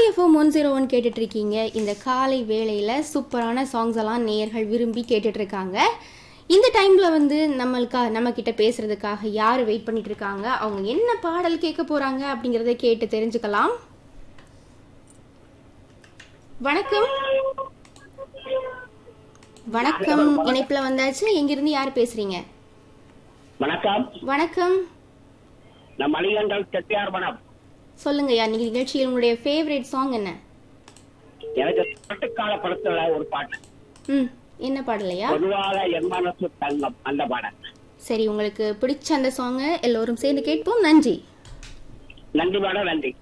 சோடி FM one zero one கேட்டுட்டு இருக்கீங்க இந்த காலை வேளையில சூப்பரான சாங்ஸ் எல்லாம் நேயர்கள் விரும்பி கேட்டுட்டு இருக்காங்க இந்த டைம்ல வந்து நம்மளுக்கா நம்ம கிட்ட பேசுறதுக்காக யார் வெயிட் பண்ணிட்டு இருக்காங்க அவங்க என்ன பாடல் கேட்க போறாங்க அப்படிங்கறத கேட்டு தெரிஞ்சுக்கலாம் வணக்கம் வணக்கம் இணைப்புல வந்தாச்சு எங்கிருந்து யார் பேசுறீங்க வணக்கம் வணக்கம் நான் மணிகண்டன் செட்டியார் மனம் சொல்லுங்க யா இன்னைக்கு நிகழ்ச்சியில் உங்களுடைய ஃபேவரட் சாங் என்ன எனக்கு பட்டுக்கால படத்துல ஒரு பாட்டு ம் என்ன பாடலையா பொதுவாக என் மனசு தங்கம் அந்த பாடல் சரி உங்களுக்கு பிடிச்ச அந்த சாங்கை எல்லோரும் சேர்ந்து கேட்போம் நன்றி நன்றி மேடம் நன்றி